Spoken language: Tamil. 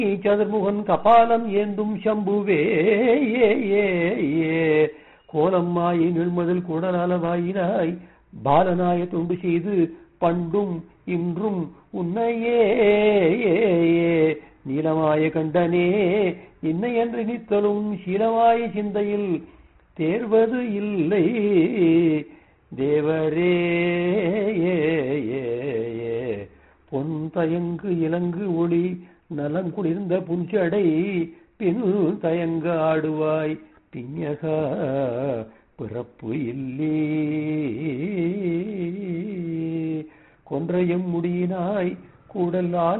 சதுர்முகன் கபாலம் ஏந்தும் சம்புவே ஏ ஏ ஏ கோலம்மாயை நிழ்மதில் குடலளவாயினாய் பாலனாய தொண்டு செய்து பண்டும் இன்றும் உன்னையே ஏ, ஏ. நீலமாய கண்டனே இன்னை என்று நித்தலும் சீலமாய சிந்தையில் தேர்வது இல்லை தேவரே ஏ, ஏ, ஏ. பொன் தயங்கு இலங்கு ஒளி நலம் குளிர்ந்த புஞ்சடை பின் தயங்க ஆடுவாய் பிஞகா பிறப்பு இல்லே கொன்றையும் முடியினாய் கூடல்